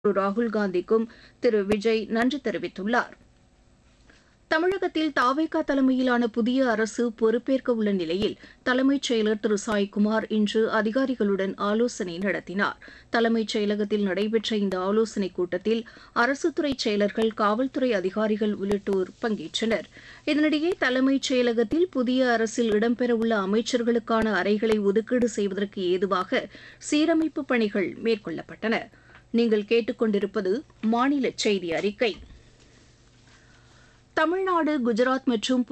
திரு ராகுல் காந்திக்கும் திரு விஜய் நன்றி தெரிவித்துள்ளார் தமிழகத்தில் தாவேகா தலைமையிலான புதிய அரசு பொறுப்பேற்க உள்ள நிலையில் தலைமைச் செயலர் திரு சாய்குமார் இன்று அதிகாரிகளுடன் ஆலோசனை நடத்தினார் தலைமைச் செயலகத்தில் நடைபெற்ற இந்த ஆலோசனைக் கூட்டத்தில் அரசுத்துறை செயலர்கள் காவல்துறை அதிகாரிகள் உள்ளிட்டோர் பங்கேற்றனர் இதனிடையே தலைமைச் செயலகத்தில் புதிய அரசில் இடம்பெறவுள்ள அமைச்சர்களுக்கான அறைகளை ஒதுக்கீடு செய்வதற்கு ஏதுவாக சீரமைப்பு பணிகள் மேற்கொள்ளப்பட்டன நீங்கள் கேட்டுக்கொண்டிருப்பது மாநில செய்தி அறிக்கை தமிழ்நாடு குஜராத் மற்றும்